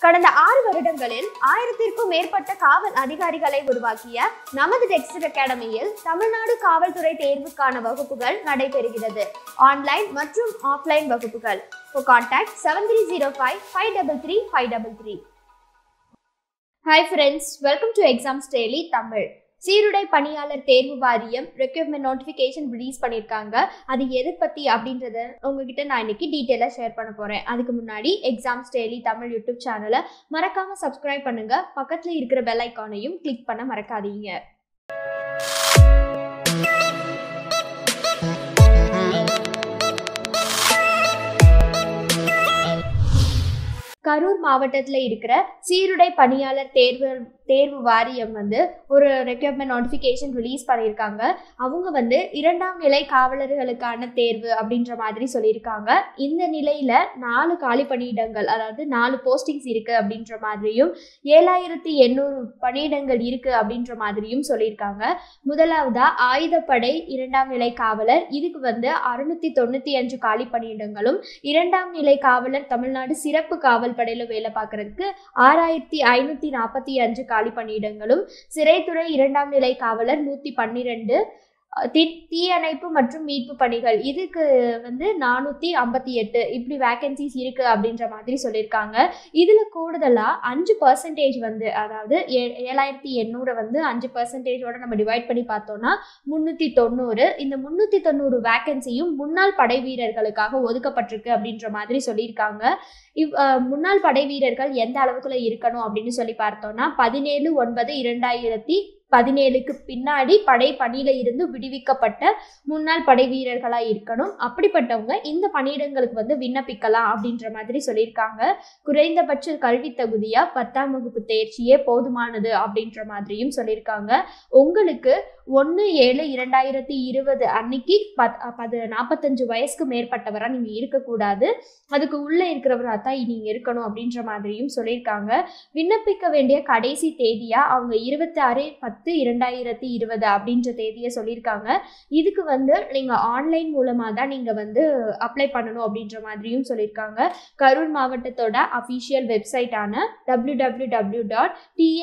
கடந்த ஆறு வருடங்களில் ஆயிரத்திற்கும் மேற்பட்ட காவல் அதிகாரிகளை உருவாக்கிய நமது டெக்ஸ்ட் அகாடமியில் தமிழ்நாடு காவல்துறை தேர்வுக்கான வகுப்புகள் நடைபெறுகிறது ஆன்லைன் மற்றும் ஆஃப்லைன் வகுப்புகள் contact seven three zero five five double three five double three hi friends welcome to exams daily Tamil சீருடை பணியாளர் தேர்வு வாரியம் ரெக்யூப்மெண்ட் நோட்டிஃபிகேஷன் ரிலீஸ் பண்ணியிருக்காங்க அது எதை பற்றி அப்படின்றத உங்ககிட்ட நான் இன்னைக்கு டீட்டெயிலாக ஷேர் பண்ண போகிறேன் அதுக்கு முன்னாடி எக்ஸாம்ஸ் டெய்லி தமிழ் யூடியூப் சேனலை மறக்காமல் சப்ஸ்கிரைப் பண்ணுங்க பக்கத்தில் இருக்கிற பெல் ஐக்கானையும் கிளிக் பண்ண மறக்காதீங்க கரூர் மாவட்டத்தில் இருக்கிற சீருடை பணியாளர் தேர்வு தேர்வு வாரியம் வந்து ஒரு ரெக்யூப்மெண்ட் நோட்டிஃபிகேஷன் ரிலீஸ் பண்ணியிருக்காங்க அவங்க வந்து இரண்டாம் நிலை காவலர்களுக்கான தேர்வு அப்படின்ற மாதிரி சொல்லியிருக்காங்க இந்த நிலையில் நாலு காலி பணியிடங்கள் அதாவது நாலு போஸ்டிங்ஸ் இருக்குது அப்படின்ற மாதிரியும் ஏழாயிரத்தி எண்ணூறு பணியிடங்கள் இருக்குது அப்படின்ற மாதிரியும் சொல்லியிருக்காங்க முதலாவதா ஆயுதப்படை இரண்டாம் நிலை காவலர் இதுக்கு வந்து அறுநூத்தி தொண்ணூற்றி அஞ்சு காலி பணியிடங்களும் இரண்டாம் நிலை காவலர் தமிழ்நாடு சிறப்பு காவல் படையில் வேலை பார்க்கறதுக்கு ஆறாயிரத்தி ஐநூற்றி நாற்பத்தி அஞ்சு காலி பணியிடங்களும் சிறைத்துறை இரண்டாம் நிலை காவலர் நூற்றி பன்னிரெண்டு தீ தீயணைப்பு மற்றும் மீட்பு பணிகள் இதுக்கு வந்து நானூற்றி ஐம்பத்தி எட்டு இப்படி வேக்கன்சிஸ் இருக்குது அப்படின்ற மாதிரி சொல்லியிருக்காங்க இதில் கூடுதலாக அஞ்சு பர்சன்டேஜ் வந்து அதாவது ஏ ஏழாயிரத்தி எண்ணூறை வந்து அஞ்சு பர்சன்டேஜோட நம்ம டிவைட் பண்ணி பார்த்தோம்னா முந்நூற்றி தொண்ணூறு இந்த முந்நூற்றி தொண்ணூறு வேக்கன்சியும் முன்னாள் படை வீரர்களுக்காக ஒதுக்கப்பட்டிருக்கு அப்படின்ற மாதிரி சொல்லியிருக்காங்க இவ் முன்னாள் படை வீரர்கள் எந்த அளவுக்குள்ள இருக்கணும் அப்படின்னு சொல்லி பார்த்தோம்னா பதினேழு ஒன்பது இரண்டாயிரத்தி பதினேழுக்கு பின்னாடி படை பணியில இருந்து விடுவிக்கப்பட்ட முன்னாள் படை வீரர்களாக இருக்கணும் அப்படிப்பட்டவங்க இந்த பணியிடங்களுக்கு வந்து விண்ணப்பிக்கலாம் அப்படின்ற மாதிரி சொல்லியிருக்காங்க குறைந்தபட்ச கல்வி தகுதியா பத்தாம் வகுப்பு தேர்ச்சியே போதுமானது அப்படின்ற மாதிரியும் சொல்லியிருக்காங்க உங்களுக்கு ஒன்று ஏழு இரண்டாயிரத்தி இருபது அன்னைக்கு பத் பது நாற்பத்தஞ்சு வயசுக்கு மேற்பட்டவராக நீங்கள் இருக்கக்கூடாது அதுக்கு உள்ளே இருக்கிறவராக தான் நீங்கள் இருக்கணும் அப்படின்ற மாதிரியும் சொல்லியிருக்காங்க விண்ணப்பிக்க வேண்டிய கடைசி தேதியாக அவங்க இருபத்தாறு பத்து இரண்டாயிரத்தி இருபது அப்படின்ற தேதியை சொல்லியிருக்காங்க இதுக்கு வந்து நீங்கள் ஆன்லைன் மூலமாக தான் நீங்கள் வந்து அப்ளை பண்ணணும் அப்படின்ற மாதிரியும் சொல்லியிருக்காங்க கரூர் மாவட்டத்தோட அஃபிஷியல் வெப்சைட்டான W W W dot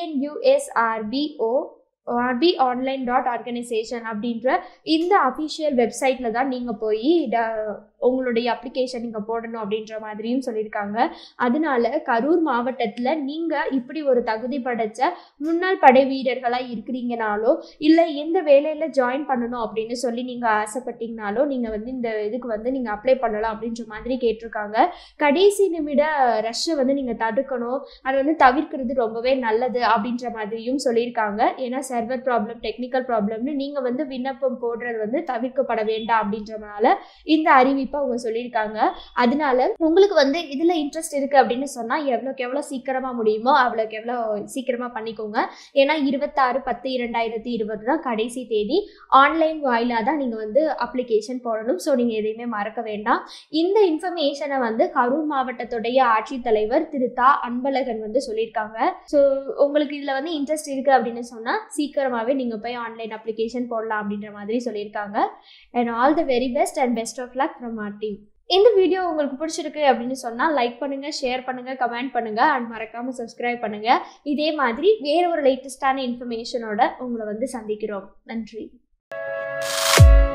TNUSRBO RB online dot organisation அப்படின்ற இந்த அஃபிஷியல் வெப்சைட்டில் தான் நீங்கள் போய் உங்களுடைய அப்ளிகேஷன் நீங்கள் போடணும் அப்படின்ற மாதிரியும் சொல்லியிருக்காங்க அதனால கரூர் மாவட்டத்தில் நீங்கள் இப்படி ஒரு தகுதி படைச்ச முன்னாள் படை வீரர்களாக இருக்கிறீங்கனாலோ இல்லை எந்த வேலையில் ஜாயின் பண்ணணும் அப்படின்னு சொல்லி நீங்கள் ஆசைப்பட்டீங்கனாலோ நீங்கள் வந்து இந்த இதுக்கு வந்து நீங்கள் அப்ளை பண்ணலாம் அப்படின்ற மாதிரி கேட்டிருக்காங்க கடைசி நிமிட ரஷ்ஷை வந்து நீங்கள் தடுக்கணும் அதை வந்து தவிர்க்கிறது ரொம்பவே நல்லது அப்படின்ற மாதிரியும் சொல்லியிருக்காங்க ஏன்னா சர்வர் ப்ராப்ளம் டெக்னிக்கல் ப்ராப்ளம்னு நீங்கள் வந்து விண்ணப்பம் போடுறது வந்து தவிர்க்கப்பட வேண்டாம் அப்படின்றனால இந்த அறிவிப்பை அவங்க சொல்லியிருக்காங்க அதனால உங்களுக்கு வந்து இதில் இன்ட்ரெஸ்ட் இருக்குது அப்படின்னு சொன்னால் எவ்வளோக்கு எவ்வளோ சீக்கிரமாக முடியுமோ அவ்வளோக்கு எவ்வளோ சீக்கிரமாக பண்ணிக்கோங்க ஏன்னா இருபத்தாறு பத்து இரண்டாயிரத்தி இருபது தான் கடைசி தேதி ஆன்லைன் வாயிலாக தான் நீங்கள் வந்து அப்ளிகேஷன் போடணும் ஸோ நீங்கள் எதையுமே மறக்க வேண்டாம் இந்த இன்ஃபர்மேஷனை வந்து கரூர் மாவட்டத்துடைய ஆட்சித்தலைவர் திரு தா அன்பழகன் வந்து சொல்லியிருக்காங்க ஸோ உங்களுக்கு இதில் வந்து இன்ட்ரெஸ்ட் இருக்குது அப்படின்னு சொன்னால் சீக்கிரமாகவே நீங்கள் போய் ஆன்லைன் அப்ளிகேஷன் போடலாம் அப்படின்ற மாதிரி சொல்லியிருக்காங்க and all the very best and best of luck from our team இந்த வீடியோ உங்களுக்கு பிடிச்சிருக்கு அப்படின்னு சொன்னால் லைக் பண்ணுங்கள் ஷேர் பண்ணுங்கள் கமெண்ட் பண்ணுங்கள் அண்ட் மறக்காமல் சப்ஸ்கிரைப் பண்ணுங்கள் இதே மாதிரி வேற ஒரு லேட்டஸ்டான இன்ஃபர்மேஷனோட உங்களை வந்து சந்திக்கிறோம் நன்றி